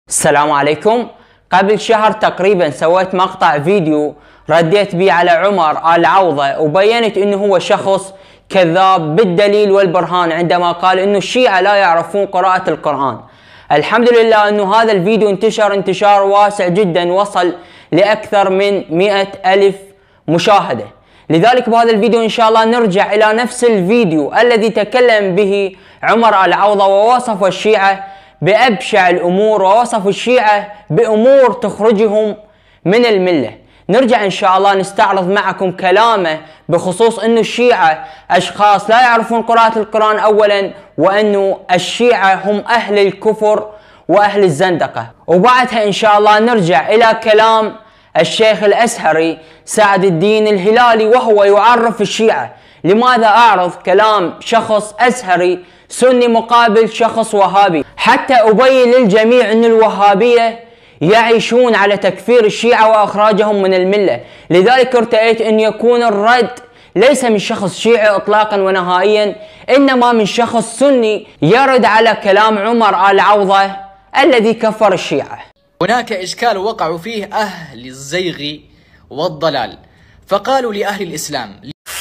السلام عليكم قبل شهر تقريبا سويت مقطع فيديو رديت بيه على عمر آل عوضة وبينت انه هو شخص كذاب بالدليل والبرهان عندما قال انه الشيعة لا يعرفون قراءة القرآن الحمد لله انه هذا الفيديو انتشر انتشار واسع جدا وصل لاكثر من مئة الف مشاهدة لذلك بهذا الفيديو ان شاء الله نرجع الى نفس الفيديو الذي تكلم به عمر العوضة ووصف الشيعة بأبشع الأمور ووصف الشيعة بأمور تخرجهم من الملة نرجع إن شاء الله نستعرض معكم كلامه بخصوص أنه الشيعة أشخاص لا يعرفون قراءة القرآن أولا وأنه الشيعة هم أهل الكفر وأهل الزندقة وبعدها إن شاء الله نرجع إلى كلام الشيخ الأزهري سعد الدين الهلالي وهو يعرف الشيعة لماذا أعرض كلام شخص أزهري سني مقابل شخص وهابي حتى أبين للجميع أن الوهابية يعيشون على تكفير الشيعة وإخراجهم من الملة لذلك ارتأيت أن يكون الرد ليس من شخص شيعي اطلاقا ونهائيا انما من شخص سني يرد على كلام عمر ال عوضه الذي كفر الشيعه. هناك إشكال وقعوا فيه أهل الزيغ والضلال فقالوا لأهل الإسلام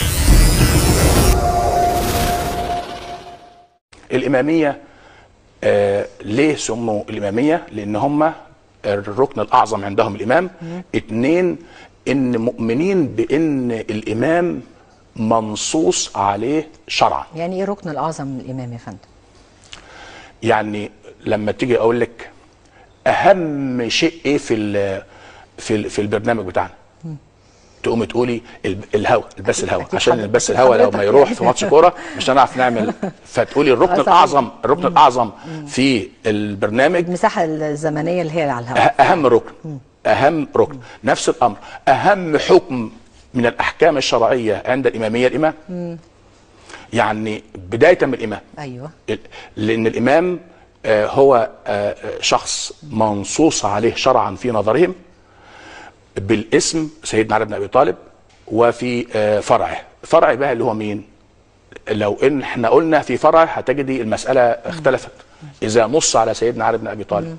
الإمامية آه ليه سموا الإمامية؟ لأن هم الركن الأعظم عندهم الإمام اتنين إن مؤمنين بإن الإمام منصوص عليه شرعا يعني ايه الركن الاعظم من الامام يا فندم؟ يعني لما تيجي أقول لك أهم شيء إيه في ال في ال في البرنامج بتاعنا تقومي تقولي ال- الهوا البث الهوا أكيد عشان حضرتك- البث الهوا لو حضرتك ما يروح يعني. في ماتش كوره مش هنعرف نعمل فتقولي الركن آه، صحيح. الاعظم الركن الاعظم في البرنامج المساحه الزمنيه اللي هي على الهواء أه- اهم ركن اهم ركن نفس الامر اهم حكم من الاحكام الشرعيه عند الاماميه الامام يعني بدايه من الامام ايوه ال- لان الامام آه، هو آه، آه، شخص منصوص عليه شرعا في نظرهم بالاسم سيدنا علي بن ابي طالب وفي آه، فرعه فرع بقى اللي هو مين لو ان احنا قلنا في فرع هتجدي المساله اختلفت اذا نص على سيدنا علي بن ابي طالب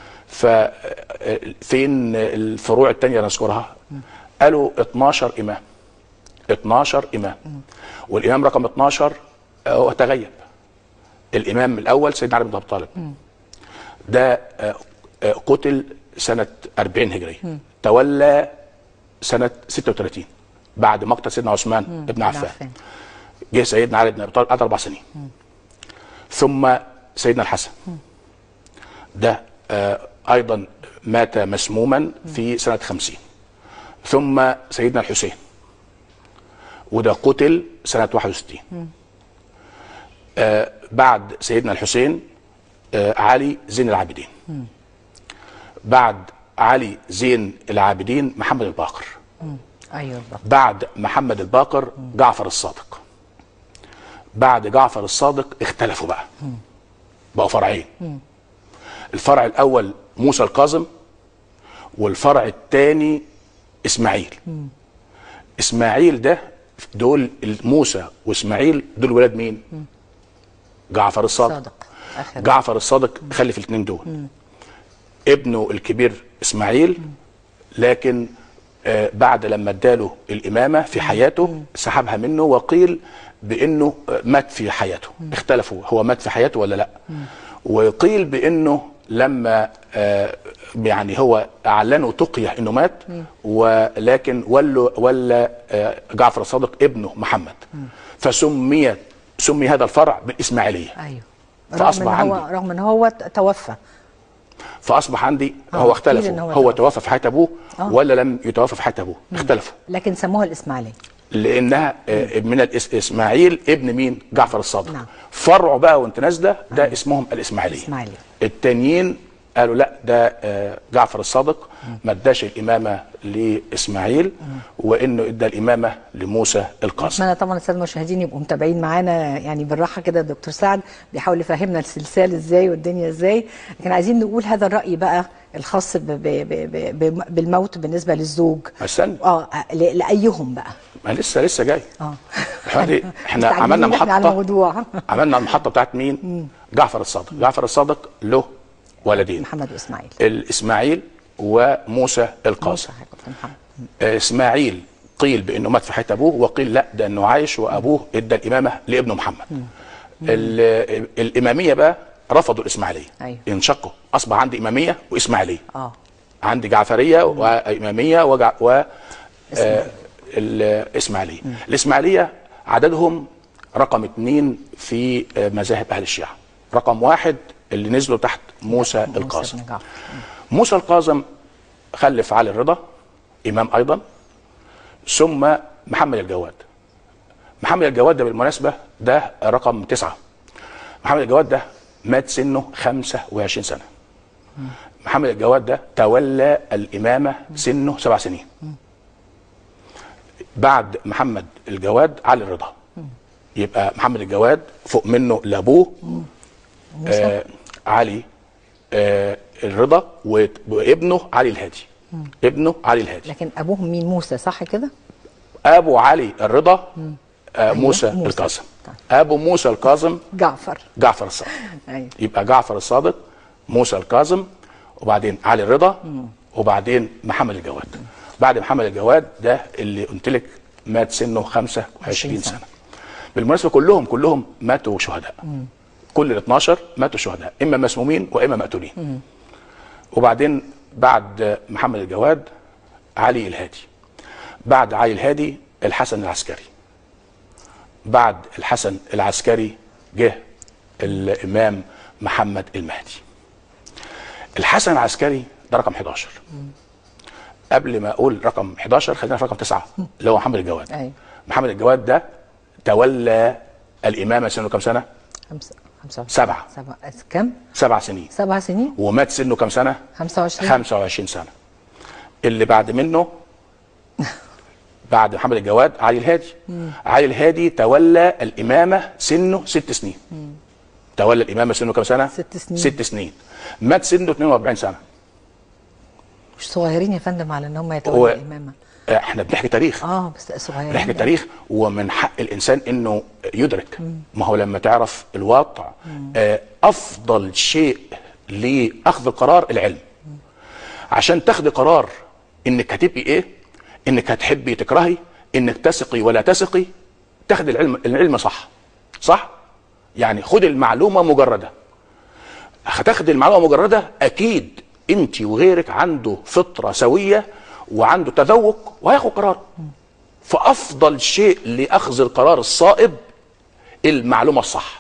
ففين الفروع الثانيه نذكرها قالوا 12 امام 12 امام والامام رقم 12 آه، هو تغيب الامام الاول سيدنا علي بن ابي طالب ده آه، آه، قتل سنه 40 هجريه تولى سنه 36 بعد مقتل سيدنا عثمان بن عفان جه سيدنا علي بن ابي طالب قعد اربع سنين ثم سيدنا الحسن ده آه، ايضا مات مسموما في سنه 50 ثم سيدنا الحسين وده قتل سنه 61 آه، بعد سيدنا الحسين آه، علي زين العابدين بعد علي زين العابدين محمد الباقر ايوه بالضبط بعد محمد الباقر جعفر الصادق بعد جعفر الصادق اختلفوا بقى بقوا فرعين الفرع الاول موسى الكاظم والفرع الثاني اسماعيل اسماعيل ده دول موسى واسماعيل دول ولاد مين جعفر الصادق صادق اخر جعفر الصادق خلف الاثنين دول ابنه الكبير اسماعيل لكن آه، بعد لما اداله الامامه في حياته سحبها منه وقيل بانه آه، مات في حياته اختلفوا هو مات في حياته ولا لا وقيل بانه لما آه، يعني هو اعلنوا تقيه انه مات ولكن ولوا ولا آه، جعفر الصادق ابنه محمد فسميت سمي هذا الفرع بالاسماعيليه ايوه فأصبح رغم ان هو عندي. رغم ان هو توفى فاصبح عندي آه، هو قيل اختلفوا إن هو هو, توفى. توفى في حياه ابوه آه. ولا لم يتوفى في حياه ابوه اختلفوا لكن سموها الاسماعيليه لانها آه، من الإس- اسماعيل ابن مين جعفر الصادق نعم. فرعه بقى وانت نازله ده اسمهم الاسماعيليه الإسماعيلية. التانيين قالوا لا ده آه، جعفر الصادق ما اداش الامامه لاسماعيل وانه ادى الامامه لموسى القاسم اتمنى طبعا الساده المشاهدين يبقوا متابعين معانا يعني بالراحه كده الدكتور سعد بيحاول يفهمنا السلسال ازاي والدنيا ازاي لكن عايزين نقول هذا الراي بقى الخاص ب ب ب ب ب بالموت بالنسبه للزوج استنى اه ل- لايهم بقى ما لسه لسه جاي اه احنا احنا مستعجلين عملنا إحنا على محطه الموضوع عملنا المحطه بتاعت مين؟ جعفر الصادق، جعفر الصادق له ولدين محمد واسماعيل الاسماعيل وموسى القاسم موسى هيكون محمد آه، اسماعيل قيل بانه مات في حياه ابوه وقيل لا ده انه عايش وابوه ادى الامامه لابنه محمد ال- الاماميه بقى رفضوا الاسماعيليه أيوة. انشقوا اصبح عندي اماميه واسماعيليه اه عندي جعفريه واماميه وجع و آه، الاسماعيليه الاسماعيليه عددهم رقم اثنين في آه، مذاهب اهل الشيعه رقم واحد اللي نزلوا تحت موسى موسى القاسم بن جعفر. موسى القاسم خلف علي الرضا امام ايضا ثم محمد الجواد محمد الجواد ده بالمناسبه ده رقم تسعه محمد الجواد ده مات سنه 25 سنه محمد الجواد ده تولى الامامه سنه سبع سنين بعد محمد الجواد علي الرضا يبقى محمد الجواد فوق منه لابوه آه علي آه الرضا و- وابنه علي الهادي ابنه علي الهادي لكن ابوهم مين موسى صح كده ابو علي الرضا آه موسى, موسى. القاسم ابو موسى القاسم جعفر جعفر الصادق ايوه يبقى جعفر الصادق موسى الكاظم وبعدين علي الرضا وبعدين محمد الجواد بعد محمد الجواد ده اللي قلت لك مات سنه 25 سنة. سنه بالمناسبه كلهم كلهم ماتوا شهداء كل ال 12 ماتوا شهداء اما مسمومين واما مقتولين وبعدين بعد محمد الجواد علي الهادي بعد علي الهادي الحسن العسكري بعد الحسن العسكري جه الامام محمد المهدي الحسن العسكري ده رقم 11 قبل ما اقول رقم 11 خلينا في رقم 9 اللي هو محمد الجواد أيوة. محمد الجواد ده تولى الامامه سنه كام سنه؟ خمسة خمسة سبعة. سبعة كم؟ سبع سنين سبع سنين ومات سنه كام سنه؟ 25 25 سنه اللي بعد منه بعد محمد الجواد علي الهادي علي الهادي تولى الامامه سنه ست سنين تولى الامامه سنه كام سنه؟ ست سنين. ست سنين مات سنه 42 سنه مش صغيرين يا فندم على ان هم هو يتولوا الامامه احنا بنحكي تاريخ اه بس صغيرين بنحكي تاريخ ومن حق الانسان انه يدرك ما هو لما تعرف الواقع آه، افضل شيء لاخذ القرار العلم عشان تاخدي قرار انك هتبقي ايه انك هتحبي تكرهي انك تثقي ولا تثقي تاخدي العلم العلم صح صح يعني خدي المعلومه مجرده هتاخدي المعلومه مجرده اكيد انت وغيرك عنده فطره سويه وعنده تذوق وهياخد قرار فافضل شيء لاخذ القرار الصائب المعلومه الصح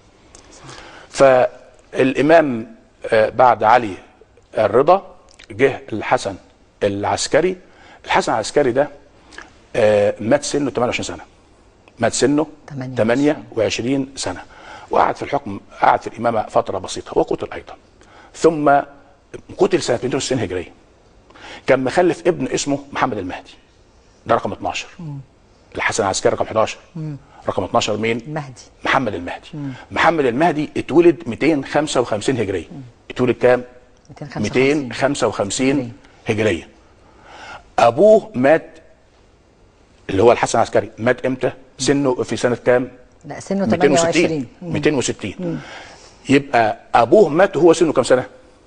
فالامام آه، بعد علي الرضا جه الحسن العسكري الحسن العسكري ده آه، مات سنه 28 سنه مات سنه 28. 28 سنه وقعد في الحكم قعد في الامامه فتره بسيطه وقتل ايضا ثم قتل سنه 260 هجريه كان مخلف ابن اسمه محمد المهدي ده رقم 12 الحسن العسكري رقم 11 رقم 12 مين؟ المهدي محمد المهدي محمد المهدي اتولد 255 هجريه اتولد كام 255 255 هجريه ابوه مات اللي هو الحسن العسكري مات امتى سنه في سنه كام لا سنه 260 28 260 يبقى ابوه مات وهو سنه كام سنه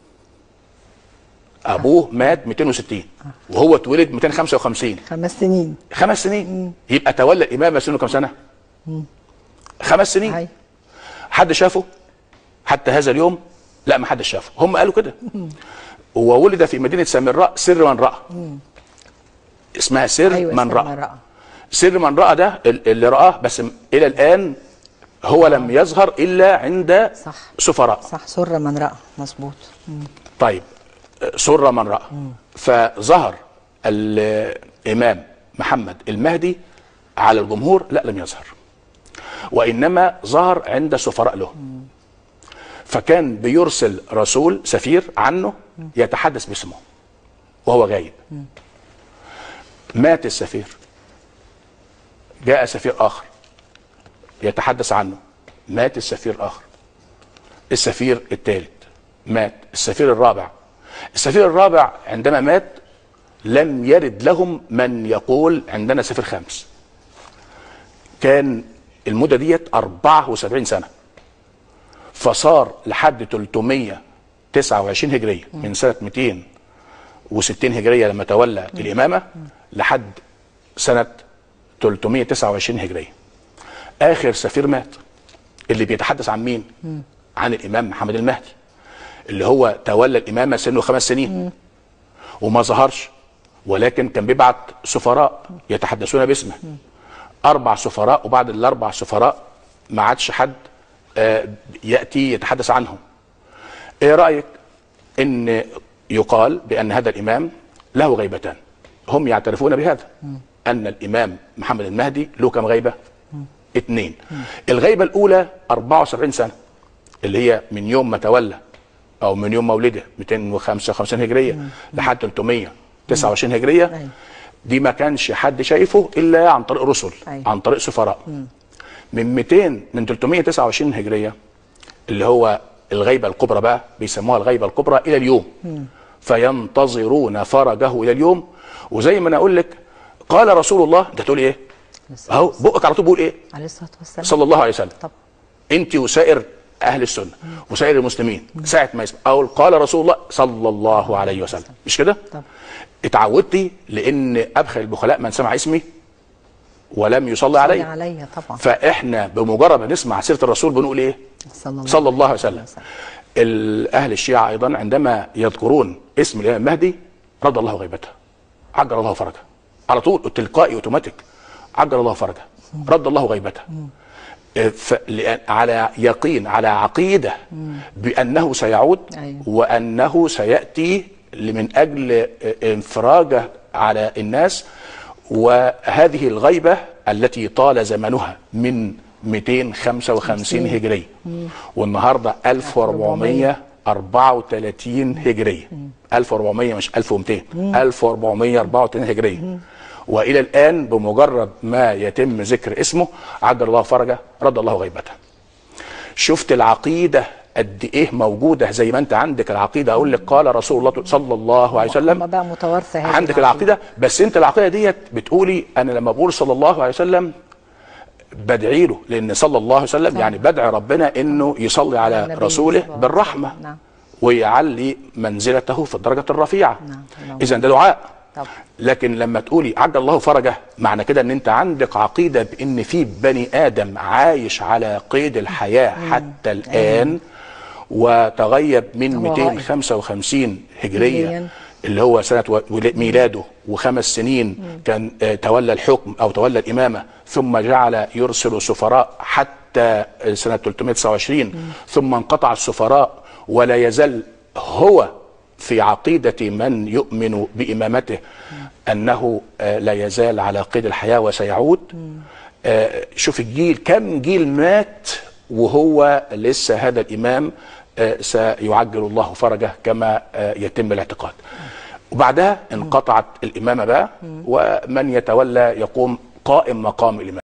ابوه مات 260 وهو اتولد 255 خمس سنين خمس سنين يبقى تولى الامامه سنه كام سنه خمس سنين هاي حد شافه حتى هذا اليوم لا ما حدش شافه هم قالوا كده وولد في مدينه سامراء سر من راى اسمها سر ايوه من سر راى من رأى سر من راى ده ال- اللي راه بس م- الى الان هو لم يظهر الا عند صح. سفراء صح سر من رأى مظبوط طيب سر من راى فظهر الامام محمد المهدي على الجمهور لا لم يظهر وانما ظهر عند سفراء له فكان بيرسل رسول سفير عنه يتحدث باسمه وهو غايب مات السفير جاء سفير اخر يتحدث عنه مات السفير الاخر السفير الثالث مات السفير الرابع السفير الرابع عندما مات لم يرد لهم من يقول عندنا سفير خامس كان المدة ديت 74 سنة فصار لحد 29 هجريه من سنه 260 هجريه لما تولى الامامه لحد سنه 329 هجريه اخر سفير مات اللي بيتحدث عن مين عن الامام محمد المهدي اللي هو تولى الامامه سنه خمس سنين وما ظهرش ولكن كان بيبعت سفراء يتحدثون باسمه اربع سفراء وبعد الاربع سفراء ما عادش حد آه، ياتي يتحدث عنهم ايه رايك ان يقال بان هذا الامام له غيبتان هم يعترفون بهذا ان الامام محمد المهدي له كم غيبه اثنين الغيبه الاولى 74 سنه اللي هي من يوم ما تولى او من يوم مولده 255 هجريه لحد 329 هجريه أيوة. دي ما كانش حد شايفه الا عن طريق رسل أيوة. عن طريق سفراء من 200 من 329 هجريه اللي هو الغيبه الكبرى بقى بيسموها الغيبه الكبرى الى اليوم فينتظرون فرجه الى اليوم وزي ما انا اقول لك قال رسول الله انت تقول ايه؟ اهو بقك على طول بيقول ايه؟ عليه الصلاه والسلام صلى الله عليه وسلم طب انت وسائر اهل السنه وسائر المسلمين ساعه ما يسمع او قال رسول الله صلى الله عليه وسلم مش كده؟ طب اتعودتي لان ابخل البخلاء من سمع اسمي ولم يصلي صلي علي عليا طبعا فاحنا بمجرد ما نسمع سيره الرسول بنقول ايه؟ صلى الله, صلى الله عليه وسلم ال- اهل الشيعه ايضا عندما يذكرون اسم الامام المهدي رد الله غيبته عجل الله فرجه على طول تلقائي اوتوماتيك عجل الله فرجه رد الله غيبته آه، ف- لأن- على يقين على عقيده بانه سيعود أيوة. وانه سياتي من اجل آه، انفراجه على الناس وهذه الغيبه التي طال زمنها من 255 هجريه والنهارده 1434 هجريه 1400 مش 1200 1434 هجريه والى الان بمجرد ما يتم ذكر اسمه عجل الله فرجه رد الله غيبته شفت العقيده قد ايه موجوده زي ما انت عندك العقيده اقول لك قال رسول الله صلى الله عليه وسلم هم بقى متوارثه هذه عندك العقيده بس انت العقيده ديت بتقولي انا لما بقول صلى الله عليه وسلم بدعي له لان صلى الله عليه وسلم يعني بدعي ربنا انه يصلي على النبي رسوله صلى الله عليه بالرحمه وسلم. نعم. ويعلي منزلته في الدرجه الرفيعه نعم. اللهم اذا ده دعاء طبعا. لكن لما تقولي عجل الله فرجه معنى كده ان انت عندك عقيده بان في بني ادم عايش على قيد الحياه حتى الان وتغيب من هو غائب. 255 هجريه هجرياً. اللي هو سنه و- ولا- ميلاده وخمس سنين كان آه، تولى الحكم او تولى الامامه ثم جعل يرسل سفراء حتى آه، سنه 329 ثم انقطع السفراء ولا يزال هو في عقيده من يؤمن بامامته انه آه، لا يزال على قيد الحياه وسيعود آه، شوف الجيل كم جيل مات وهو لسه هذا الامام آه، سيعجل الله فرجه كما آه، يتم الاعتقاد وبعدها انقطعت الامامه بقى ومن يتولى يقوم قائم مقام الامام